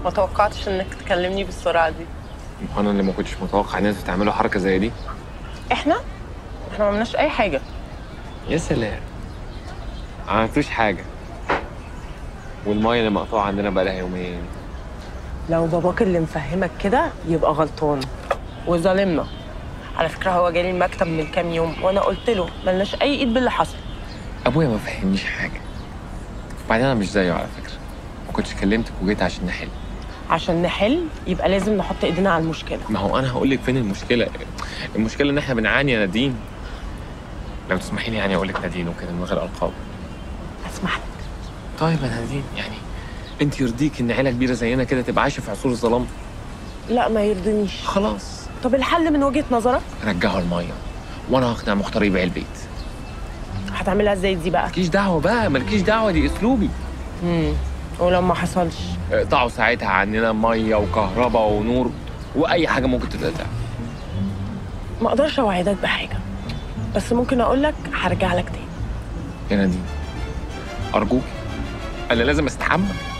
ما توقعتش انك تكلمني بالسرعه دي انا اللي ما كنتش متوقع ان انتوا تعملوا حركه زي دي احنا احنا ما عملناش اي حاجه يا سلام ما عملتوش حاجه والميه اللي مقطوعه عندنا بقى لها يومين لو باباك اللي مفهمك كده يبقى غلطان وظالمنا على فكره هو جالي المكتب من كام يوم وانا قلت له ملناش اي ايد باللي حصل ابويا ما فهمنيش حاجه وبعدين انا مش زيه على فكره ما كنتش كلمتك وجيت عشان نحل عشان نحل يبقى لازم نحط ايدينا على المشكله ما هو انا هقول لك فين المشكله المشكله ان احنا بنعاني يا نادين لو تسمحي لي يعني اقول لك نادين وكده من غير القاب اسمح لك طيب يا نادين يعني انت يرضيك ان عيله كبيره زينا كده تبقى عايشه في عصور الظلام لا ما يرضينيش خلاص طب الحل من وجهه نظرك رجعوا الميه وانا هقنع مختار يبيع البيت هتعملها ازاي دي بقى مالكيش دعوه بقى مالكيش دعوه دي اسلوبي امم ولو ما حصلش اقطعوا ساعتها عننا ميه وكهرباء ونور واي حاجه ممكن تتقطع ما اقدرش اوعدك بحاجه بس ممكن اقول لك هرجع لك تاني يا نادين ارجوك انا لازم استحمى